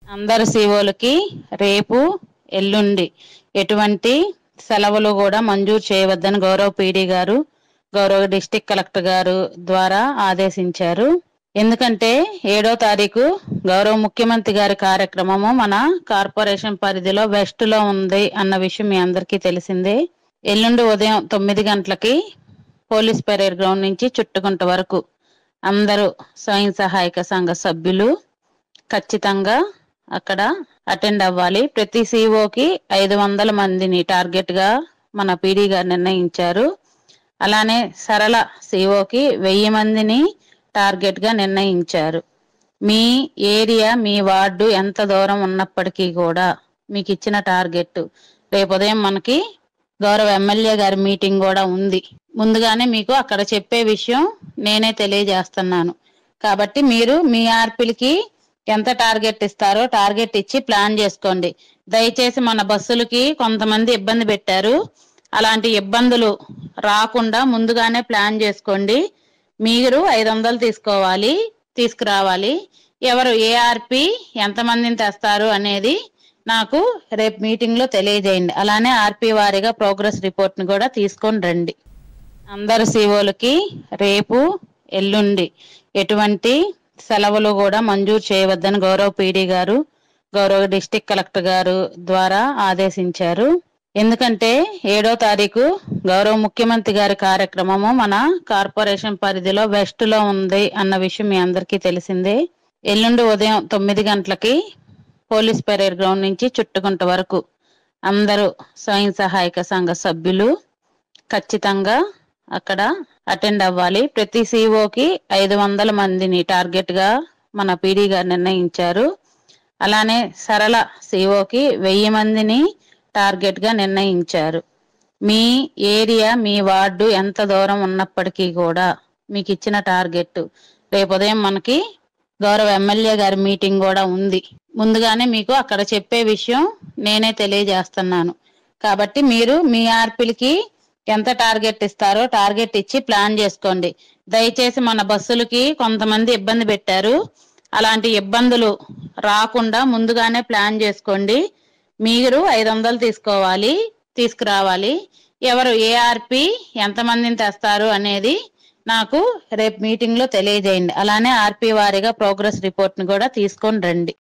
అందరు సీఓలకి రేపు ఎల్లుండి ఎటువంటి సెలవులు కూడా మంజూరు చేయవద్దని గౌరవ పీడీ గారు గౌరవ డిస్టిక్ కలెక్టర్ గారు ద్వారా ఆదేశించారు ఎందుకంటే ఏడో తారీఖు గౌరవ ముఖ్యమంత్రి గారి కార్యక్రమము మన కార్పొరేషన్ పరిధిలో వెస్ట్ లో ఉంది అన్న విషయం మీ అందరికీ తెలిసిందే ఎల్లుండి ఉదయం తొమ్మిది గంటలకి పోలీస్ పెరేడ్ గ్రౌండ్ నుంచి చుట్టుకుంట వరకు అందరూ స్వయం సహాయక సంఘ సభ్యులు ఖచ్చితంగా అక్కడ అటెండ్ అవ్వాలి ప్రతి సిఓకి ఐదు వందల మందిని టార్గెట్ గా మన పీడీ గారు నిర్ణయించారు అలానే సరళ సిఓకి వెయ్యి మందిని టార్గెట్ గా నిర్ణయించారు మీ ఏరియా మీ వార్డు ఎంత దూరం ఉన్నప్పటికీ కూడా మీకు ఇచ్చిన టార్గెట్ రేపు ఉదయం మనకి గౌరవ ఎమ్మెల్యే గారి మీటింగ్ కూడా ఉంది ముందుగానే మీకు అక్కడ చెప్పే విషయం నేనే తెలియజేస్తున్నాను కాబట్టి మీరు మీ ఆర్పిలకి ఎంత టార్గెట్ ఇస్తారో టార్గెట్ ఇచ్చి ప్లాన్ చేసుకోండి దయచేసి మన బస్సులకి కొంతమంది ఇబ్బంది పెట్టారు అలాంటి ఇబ్బందులు రాకుండా ముందుగానే ప్లాన్ చేసుకోండి మీరు ఐదు వందలు తీసుకోవాలి తీసుకురావాలి ఎవరు ఏఆర్పి ఎంతమందిని తెస్తారు అనేది నాకు రేపు మీటింగ్ లో తెలియజేయండి అలానే ఆర్పి వారిగా ప్రోగ్రెస్ రిపోర్ట్ ని కూడా తీసుకొని రండి అందరు సీఓలకి రేపు ఎల్లుండి ఎటువంటి సెలవులు కూడా మంజూరు చేయవద్దని గౌరవ పీడీ గారు గౌరవ డిస్టిక్ కలెక్టర్ గారు ద్వారా ఆదేశించారు ఎందుకంటే ఏడో తారీఖు గౌరవ ముఖ్యమంత్రి గారి కార్యక్రమము మన కార్పొరేషన్ పరిధిలో వెస్ట్ లో ఉంది అన్న విషయం మీ అందరికీ తెలిసిందే ఎల్లుండి ఉదయం తొమ్మిది గంటలకి పోలీస్ పెరేడ్ గ్రౌండ్ నుంచి చుట్టుకుంట వరకు అందరూ స్వయం సహాయక సంఘ సభ్యులు ఖచ్చితంగా అక్కడ అటెండ్ అవ్వాలి ప్రతి సిఓకి ఐదు వందల మందిని టార్గెట్ గా మన పీడీ గారు నిర్ణయించారు అలానే సరళ సిఓకి వెయ్యి మందిని టార్గెట్ గా నిర్ణయించారు మీ ఏరియా మీ వార్డు ఎంత దూరం ఉన్నప్పటికీ కూడా మీకు ఇచ్చిన టార్గెట్ రేపు ఉదయం మనకి గౌరవ ఎమ్మెల్యే గారి మీటింగ్ కూడా ఉంది ముందుగానే మీకు అక్కడ చెప్పే విషయం నేనే తెలియజేస్తున్నాను కాబట్టి మీరు మీ ఆర్పిలకి ఎంత టార్గెట్ ఇస్తారో టార్గెట్ ఇచ్చి ప్లాన్ చేసుకోండి దయచేసి మన బస్సులకి కొంతమంది ఇబ్బంది పెట్టారు అలాంటి ఇబ్బందులు రాకుండా ముందుగానే ప్లాన్ చేసుకోండి మీరు ఐదు వందలు తీసుకోవాలి తీసుకురావాలి ఎవరు ఏఆర్పి ఎంతమందిని తెస్తారు అనేది నాకు రేపు మీటింగ్ లో తెలియజేయండి అలానే ఆర్పి వారిగా ప్రోగ్రెస్ రిపోర్ట్ ని కూడా తీసుకొని రండి